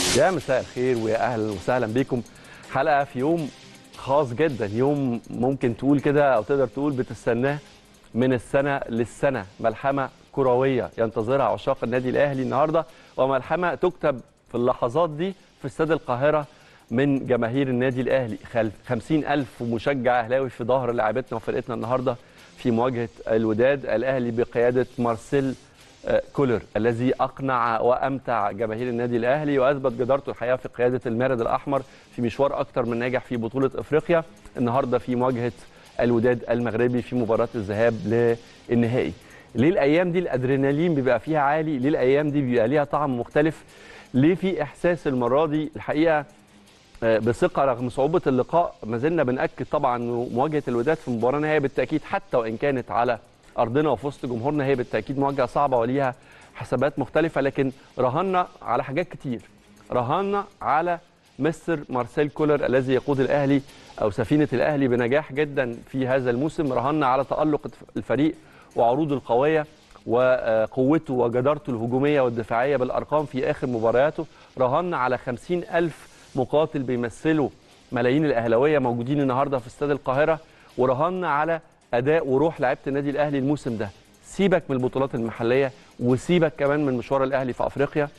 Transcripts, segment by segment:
يا مساء الخير ويا اهلا وسهلا بكم حلقه في يوم خاص جدا يوم ممكن تقول كده او تقدر تقول بتستناه من السنه للسنه ملحمه كرويه ينتظرها عشاق النادي الاهلي النهارده وملحمه تكتب في اللحظات دي في استاد القاهره من جماهير النادي الاهلي خل- 50 ألف مشجع أهلاوي في ظهر لاعبتنا وفرقتنا النهارده في مواجهة الوداد الأهلي بقيادة مارسيل آه، كولر الذي أقنع وأمتع جماهير النادي الأهلي وأثبت جدارته الحقيقة في قيادة المارد الأحمر في مشوار أكتر من ناجح في بطولة أفريقيا النهارده في مواجهة الوداد المغربي في مباراة الذهاب للنهائي ليه الأيام دي الأدرينالين بيبقى فيها عالي ليه الأيام دي بيبقى ليها طعم مختلف ليه في إحساس المرة دي الحقيقة بثقه رغم صعوبه اللقاء ما زلنا بناكد طبعا انه مواجهه الوداد في المباراه هي بالتاكيد حتى وان كانت على ارضنا وفي وسط جمهورنا هي بالتاكيد مواجهه صعبه وليها حسابات مختلفه لكن رهنا على حاجات كتير رهنا على مستر مارسيل كولر الذي يقود الاهلي او سفينه الاهلي بنجاح جدا في هذا الموسم رهنا على تالق الفريق وعروضه القويه وقوته وجدارته الهجوميه والدفاعيه بالارقام في اخر مبارياته رهنا على 50 ألف مقاتل بيمثلوا ملايين الاهلاويه موجودين النهارده في استاد القاهره ورهنا على اداء وروح لعيبه النادي الاهلي الموسم ده سيبك من البطولات المحليه وسيبك كمان من مشوار الاهلي في افريقيا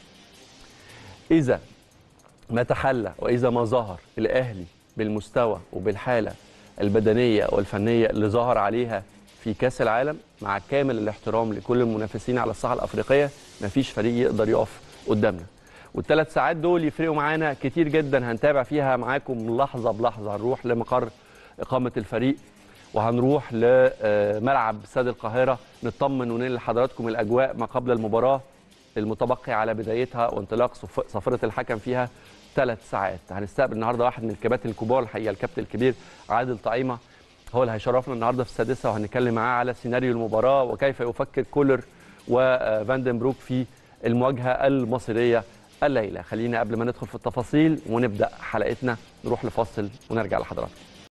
اذا ما تحلى واذا ما ظهر الاهلي بالمستوى وبالحاله البدنيه والفنيه اللي ظهر عليها في كاس العالم مع كامل الاحترام لكل المنافسين على الساحه الافريقيه مفيش فريق يقدر يقف قدامنا والثلاث ساعات دول يفرقوا معانا كتير جدا هنتابع فيها معاكم لحظه بلحظه هنروح لمقر اقامه الفريق وهنروح لملعب استاد القاهره نطمن وننقل لحضراتكم الاجواء ما قبل المباراه المتبقي على بدايتها وانطلاق صف- صفره الحكم فيها ثلاث ساعات هنستقبل النهارده واحد من الكباتن الكبار الحقيقه الكابتن الكبير عادل طعيمه هو اللي هيشرفنا النهارده في السادسه وهنتكلم معاه على سيناريو المباراه وكيف يفكر كولر وفاندن بروك في المواجهه المصيريه الليله خلينا قبل ما ندخل في التفاصيل ونبدا حلقتنا نروح لفاصل ونرجع لحضراتكم